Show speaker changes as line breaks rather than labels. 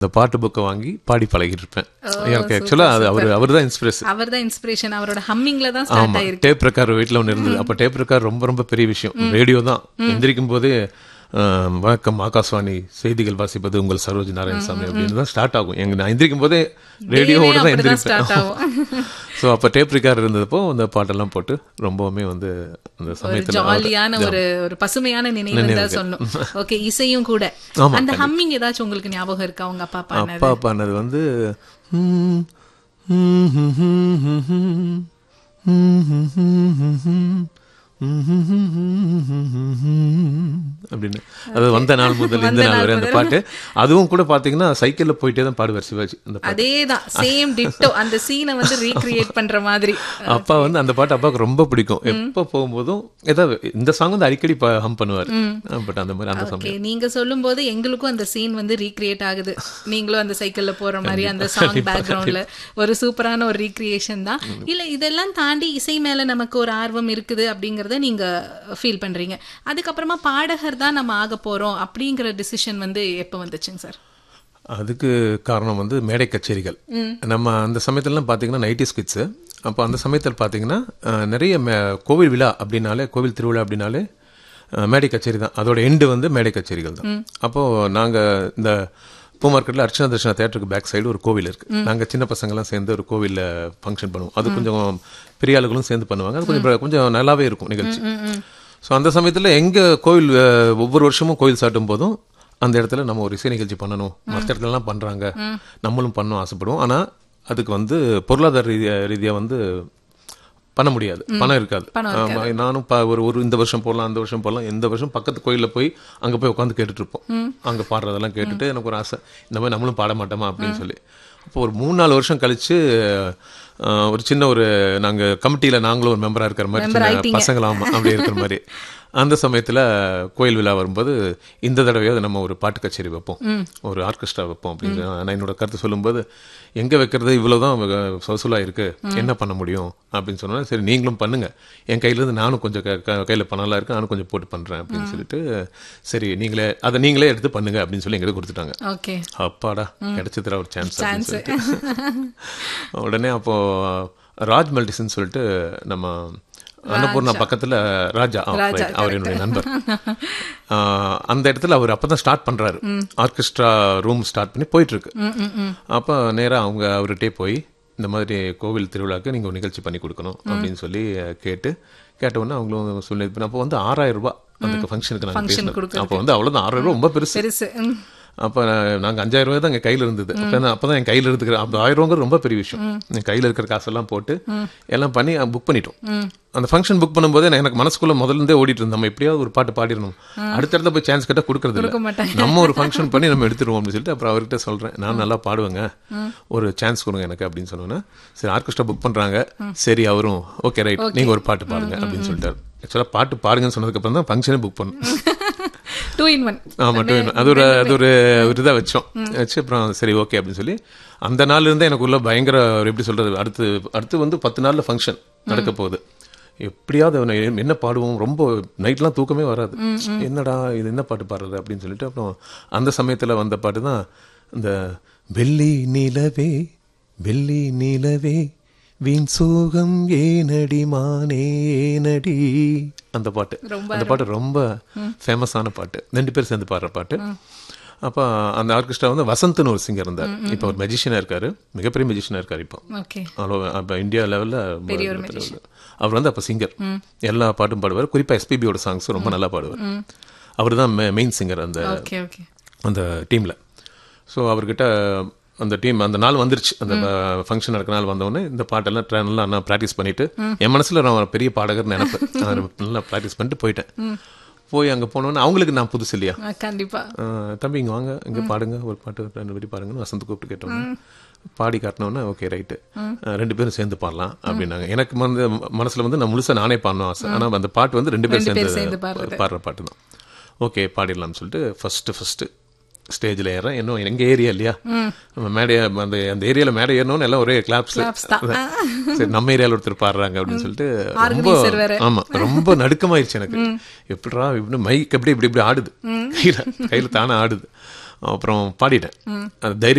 இந்த பாட்டு புக்கை வாங்கி பாடி பழகிட்டு இருப்பேன் எனக்கு ஆக்சுவலாக அது அவர் அவர் தான் இன்ஸ்பிரேஷன்
அவர் தான் இன்ஸ்பிரேஷன் அவரோட ஹம்மிங்ல தான் ஸ்டார்ட்
ஆமா
ஆயிருக்கு
டேப் ரெக்கார்ட் வீட்டில் ஒன்று இருந்தது அப்போ டேப் ரெக்கார்ட் ரொம்ப ரொம்ப பெரிய விஷயம் ரேடியோ தான் எந்திரிக்கும் போதே ஆஹ், வணக்கம் ஆகாஷ்வாணி செய்திகள் வாசிப்பது உங்கள் சரோஜ் நாராயணசாமி அப்படின்னு தான் ஸ்டார்ட் ஆகும் எங்க நான் எந்திரிக்கும் போதே ரேடியோவோட தான்
அப்படிதான் ஸ்டார்ட்
எந்திரிப்பேன்
ஆகும்
ஸோ அப்போ டேப் ரெக்கார்ட் இருந்தப்போ அந்த பாட்டெல்லாம் போட்டு ரொம்பவுமே வந்து அந்த
ஒரு
சமயத்தில்
ஜாலியான ஒரு ஒரு பசுமையான நினைவு தான் சொல்லணும் ஓகே இசையும் கூட அந்த ஹம்மிங் ஏதாச்சும் உங்களுக்கு ஞாபகம் இருக்கா உங்க அப்பா பாடினது
அப்பா பண்ணது வந்து அப்படின்னு அது வந்த நாள் முதல் இந்த நாள் வரை அந்த பாட்டு அதுவும் கூட பாத்தீங்கன்னா சைக்கிள்ல போயிட்டே தான் பாடுவார் சிவாஜி அந்த பாட்டு
அதேதான் சேம் டிட்டோ அந்த சீனை வந்து ரீக்ரியேட் பண்ற மாதிரி
அப்பா வந்து அந்த பாட்டு அப்பாவுக்கு ரொம்ப பிடிக்கும் எப்ப போகும்போதும் ஏதாவது இந்த சாங் வந்து அடிக்கடி ஹம் பண்ணுவார் பட் அந்த மாதிரி அந்த சமயம்
ஓகே நீங்க சொல்லும்போது எங்களுக்கும் அந்த சீன் வந்து ரீக்ரியேட் ஆகுது நீங்களும் அந்த சைக்கிள்ல போற மாதிரி அந்த சாங் பேக்ரவுண்ட்ல ஒரு சூப்பரான ஒரு ரீக்ரியேஷன் தான் இல்ல இதெல்லாம் தாண்டி இசை மேல நமக்கு ஒரு ஆர்வம் இருக்குது அப்படிங்கறத நீங்க ஃபீல் பண்றீங்க அதுக்கப்புறமா பாடகர் தான் நம்ம ஆக போறோம் அப்படிங்கிற டிசிஷன் வந்து எப்ப வந்துச்சுங்க சார்
அதுக்கு காரணம் வந்து மேடை கச்சேரிகள் நம்ம அந்த சமயத்துலலாம் பார்த்தீங்கன்னா நைட்டி ஸ்கிட்ஸு அப்போ அந்த சமயத்தில் பார்த்தீங்கன்னா அஹ், நிறைய மே- கோவில் விழா அப்படின்னாலே கோவில் திருவிழா அப்படின்னாலே அஹ், மேடை கச்சேரி தான் அதோட எண்டு வந்து மேடை கச்சேரிகள் தான் அப்போது நாங்கள் இந்த பூ மார்க்கெட்டில் அர்ச்சனா தர்ஷனா தேட்டருக்கு பேக் சைடு ஒரு கோவில் இருக்கு நாங்கள் சின்ன பசங்கள்லாம் சேர்ந்து ஒரு கோவிலில் ஃபங்க்ஷன் பண்ணுவோம் அது கொஞ்சம் பெரிய ஆளுகளும் சேர்ந்து பண்ணுவாங்க அது கொஞ்சம் கொஞ்சம் நல்லாவே இருக்கும் நிகழ்ச்சி ஸோ அந்த சமயத்தில் எங்கள் கோவில் அஹ், ஒவ்வொரு வருஷமும் கோவில் சாட்டும் போதும் அந்த இடத்துல நம்ம ஒரு இசை நிகழ்ச்சி பண்ணணும் மற்ற இடத்துலலாம் பண்ணுறாங்க நம்மளும் பண்ணணும் ஆசைப்படுவோம் ஆனால் அதுக்கு வந்து பொருளாதார ரீதியா ரீதியாக வந்து பண்ண முடியாது பணம் இருக்காது ஆமா, நானும் ப- ஒரு ஒரு இந்த வருஷம் போடலாம் அந்த வருஷம் போடலாம் இந்த வருஷம் பக்கத்து கோயிலில் போய் அங்கே போய் உட்காந்து கேட்டுட்டு இருப்போம் அங்கே பாடுறதெல்லாம் கேட்டுட்டு எனக்கு ஒரு ஆசை இந்த மாதிரி நம்மளும் பாட மாட்டோமா அப்படின்னு சொல்லி அப்போ ஒரு மூணு நாலு வருஷம் கழிச்சு அஹ், ஒரு சின்ன ஒரு நாங்கள் கமிட்டியில் நாங்களும் ஒரு மெம்பராக இருக்கிற மாதிரி சின்ன பசங்களாம் அப்படி இருக்கிற மாதிரி அந்த சமயத்தில் கோயில் விழா வரும்போது இந்த தடவையாவது நம்ம ஒரு பாட்டு கச்சேரி வைப்போம் ஒரு ஆர்கெஸ்ட்ரா வைப்போம் அப்படின்னு நான் என்னோட கருத்து சொல்லும்போது எங்கே வைக்கிறது இவ்வளோதான் வசூலாக இருக்கு என்ன பண்ண முடியும் அப்படின்னு சொன்னா சரி நீங்களும் பண்ணுங்க என் கையிலேருந்து நானும் கொஞ்சம் க- க- கையில் பணம்லாம் இருக்கு நானும் கொஞ்சம் போட்டு பண்ணுறேன் அப்படின்னு சொல்லிட்டு சரி நீங்களே அதை நீங்களே எடுத்து பண்ணுங்க அப்படின்னு சொல்லி எங்கிட்ட கொடுத்துட்டாங்க
ஓகே
அப்பாடா கிடைச்சதுல ஒரு சான்ஸ் அப்படின்னு சொல்லிட்டு உடனே அப்போ ராஜ் மெல்டிசன் சொல்லிட்டு நம்ம அன்னபூர்ணா பக்கத்துல ராஜா ஆ, right. அவர் என்னுடைய நண்பர் ஆ, அந்த இடத்துல அவர் அப்பதான் ஸ்டார்ட் பண்றாரு ஆர்கெஸ்ட்ரா ரூம் ஸ்டார்ட் பண்ணி போயிட்டு இருக்கு அப்ப நேரா அவங்க அவர்கிட்டே போய் இந்த மாதிரி கோவில் திருவிழாக்கு நீங்க ஒரு நிகழ்ச்சி பண்ணி கொடுக்கணும் அப்படின்னு சொல்லி அஹ், கேட்டு கேட்ட உடனே அவங்களும் சொல்லி இது பண்ணி- அப்போ வந்து ஆறாயிரம் ரூபாய் அந்த ஃபங்க்ஷனுக்கு நாங்கள் பேசினோம் அப்போ வந்து அவ்வளவுதான் ஆறாயிரம் ரூபாய் ரொம்ப பெருசு
பெருசு ம்.
அப்போ நாங்கள் அஞ்சாயிரம் ரூபாய் தான் எங்கள் கையில் இருந்தது அப்போ தான் அப்போ தான் என் கையில் இருக்கிற அந்த ஆயிரம் ரூபாங்கிறது ரொம்ப பெரிய விஷயம் என் கையில் இருக்கிற காசெல்லாம் போட்டு எல்லாம் பண்ணி புக் பண்ணிட்டோம் அந்த ஃபங்க்ஷன் புக் பண்ணும்போது எனக்கு- எனக்கு மனசுக்குள்ள முதல்ல இருந்தே ஓடிட்டு இருந்தோம் நம்ம எப்படியாவது ஒரு பாட்டு பாடிடணும் அடுத்த இடத்துல போய் சான்ஸ் கேட்டால் கொடுக்கறது
கொடுக்க
இல்லை
மாட்டாங்க.
நம்ம ஒரு ஃபங்க்ஷன் பண்ணி நம்ம எடுத்துருவோம் அப்படின்னு சொல்லிட்டு அப்புறம் அவர்கிட்ட சொல்கிறேன் நான் நல்லா பாடுவேங்க ஒரு சான்ஸ் கொடுங்க எனக்கு அப்படின்னு சொன்னோன்னே சரி ஆர்கெஸ்ட்ரா புக் பண்ணுறாங்க சரி அவரும் ஓகே ரைட் நீங்கள் ஒரு பாட்டு பாடுங்க அப்படின்னு சொல்லிட்டாரு ஆக்சுவலாக பாட்டு பாடுங்கன்னு சொன்னதுக்கப்புறம் தான் ஃபங்க்ஷனே புக் பண்ணோம்
டூ இன் ஒன்
ஆமா டூ அது ஒரு அது ஒரு ஒரு இதாக வச்சோம் வச்சு அப்புறம் சரி ஓகே அப்படின்னு சொல்லி அந்த நாள்ல இருந்தே எனக்குள்ள பயங்கர ஒரு எப்படி சொல்றது அடுத்து அடுத்து வந்து பத்து நாள்ல ஃபங்க்ஷன் நடக்க போகுது எப்படியாவது அவனை என்ன பாடுவோம் ரொம்ப நைட்லாம் தூக்கமே வராது என்னடா இது என்ன பாட்டு பாடுறது அப்படின்னு சொல்லிட்டு அப்புறம் அந்த சமயத்துல வந்த பாட்டு தான் இந்த வெள்ளி நிலவே வெள்ளி நிலவே வீண் சோகம் ஏனடி மானே ஏனடி அந்த பாட்டு அந்த பாட்டு ரொம்ப ஃபேமஸான பாட்டு ரெண்டு பேர் சேர்ந்து பாடுற பாட்டு அப்போ அந்த ஆர்கெஸ்ட்ரா வந்து வசந்த்னு ஒரு சிங்கர் இருந்தார் இப்போ ஒரு மெஜிஷியனாக இருக்காரு மிகப்பெரிய மெஜிஷியனாக இருக்காரு இப்போ
ஓகே
அவ்வளோ இப்போ இந்தியா லெவலில் அவர் வந்து அப்போ சிங்கர் எல்லா பாட்டும் பாடுவார் குறிப்பாக எஸ்பிபியோட சாங்ஸ் ரொம்ப நல்லா பாடுவார் அவர் தான் மெயின் சிங்கர் அந்த
ஓகே ஓகே
அந்த டீமில் ஸோ அவர்கிட்ட அந்த டீம் அந்த நாள் வந்துருச்சு அந்த ஃபங்க்ஷன் நடக்கிற நாள் வந்தவொடனே இந்த பாட்டெல்லாம் ட்ரை- நல்லா நான் ப்ராக்டிஸ் பண்ணிட்டு என் மனசில் நான் ஒரு பெரிய பாடகர் நினைப்பேன் நான் நல்லா ப்ராக்டிஸ் பண்ணிட்டு போயிட்டேன் போய் அங்கே போனோன்னே அவங்களுக்கு நான் புதுசு இல்லையா
ஆ, கண்டிப்பா
ஆஹ் தம்பி இங்கே வாங்க இங்கே பாடுங்க ஒரு பாட்டு ரெண்டு வரி பாருங்கன்னு வசந்த் கூப்பிட்டு கேட்டோம் பாடி காட்டினோன்னே ஓகே ரைட்டு ரெண்டு பேரும் சேர்ந்து பாடலாம் அப்படின்னாங்க எனக்கு வந்து மனசில் வந்து நான் முழுசா நானே பாடணும் ஆசை ஆனால் அந்த பாட்டு வந்து ரெண்டு பேரும்
சேர்ந்து
சேர்ந்து
பாடுறது.
பாடுற பாட்டு தான் ஓகே பாடிடலாம்னு சொல்லிட்டு ஃபர்ஸ்ட் ஃபர்ஸ்ட் ஸ்டேஜில் ஏறேன் இன்னும் எங்க ஏரியா இல்லையா நம்ம மேடை அந்த அந்த ஏரியாவில் மேடை ஏறணும்னு எல்லாம் ஒரே கிளாப்ஸ்
Claps தான்.
சரி நம்ம ஏரியாவில் ஒருத்தர் பாடுறாங்க அப்படின்னு சொல்லிட்டு ரொம்ப
Organizer வேற.
ஆமா ரொம்ப நடுக்கமாயிருச்சு எனக்கு எப்படிடா இப்படி மைக் எப்படி இப்படி இப்படி ஆடுது கையில கையில தானே ஆடுது அப்புறம் பாடிட்டேன் அது தைரியம்